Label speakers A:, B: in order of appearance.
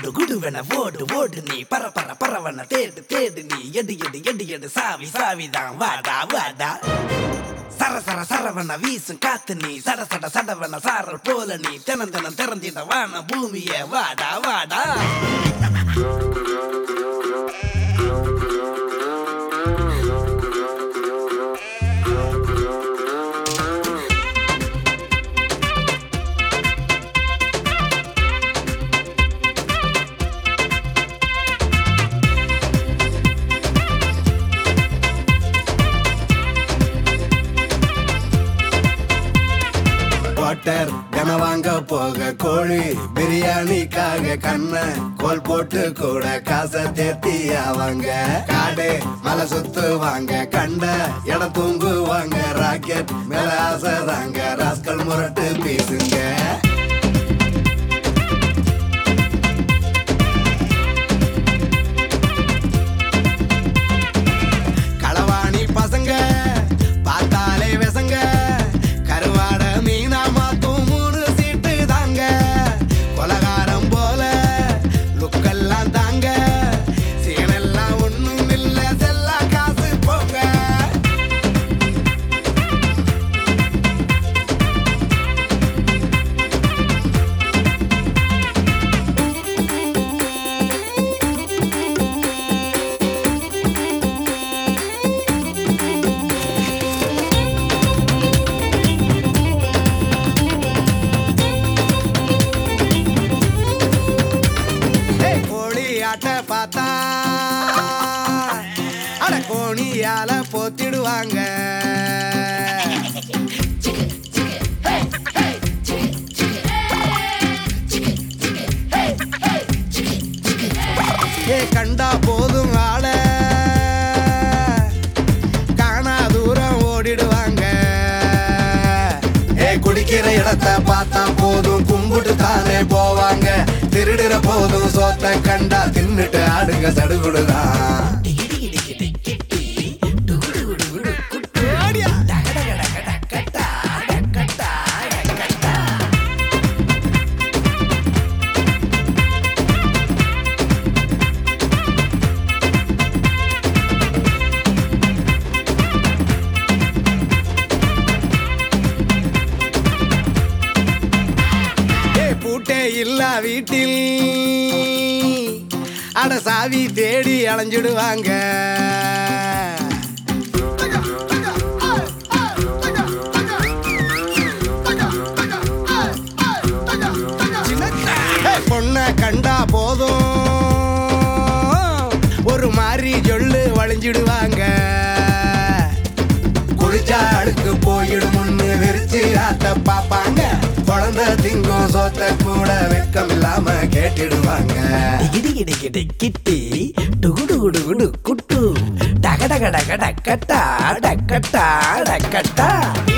A: குடு குடுவென ஓடு ஓடு நீ பர பர பரவன தேடு தேடு நீ எடு எடு எடு எடு சாவி சாவிதான் வாடா வாடா சர சர சரவன வீசும் காத்து நீ சட சட சடவன சாரல் போல நீ தினம் தினம் திறந்திட வான பூமிய வாடா வாடா
B: வாட்டர் கன வாங்க போக கோழி பிரியாணிக்காக கண்ண கோல் போட்டு கூட காசை தேத்தி அவங்க காடு மலை சுத்துவாங்க கண்ட இடம் தூங்குவாங்க ராக்கெட் மேல ஆசை தாங்க ராஸ்கல் முரட்டு பேசுங்க களவாணி பசங்க பார்த்தாலே விசங்க கருவாட மீனா மாத்தும் மூணு சீட்டு தாங்க கொலகாரம் போல லுக்கெல்லாம் தாங்க சீனெல்லாம் ஒண்ணும் இல்ல செல்லா காசு போங்க ஏய், கோழி ஆட்ட பார்த்தா அட கோணியால போத்திடுவாங்க ஏ கண்டா போதும் ஆள காணா தூரம் ஓடிடுவாங்க ஏ குடிக்கிற இடத்த பார்த்தா போதும் கும்பிட்டு தானே போவாங்க திருடுற போதும் சோத்த கண்டா தின்னுட்டு ஆடுங்க சடுகுடுதான்
A: டிகிடி டிகிடி டிகிட்டி, டுகுடு குடு குடு குட்டு. டக டக டக டக்கட்டா, டக்கட்டா, டக்கட்டா.
B: ஏ பூட்டே இல்ல வீட்டில் அட சாவி தேடி அலைஞ்சிடுவாங்க ஏ, பொண்ண கண்டா போதும் ஒரு மாதிரி சொல்லு வளைஞ்சிடுவாங்க குளிச்சா அழுக்கு போயிடும் முன்னு விரிச்சு ஆத்த பாப்பாங்க குழந்தை திங்கும் சோத்த கூட வெக்கம் இல்லாம கேட்டிடுவாங்க
A: டிகிடி டிகிடி டிகிட்டி, டுகுடு குடு குடு குட்டு. டக டக டக டக்கட்டா, டக்கட்டா, டக்கட்டா.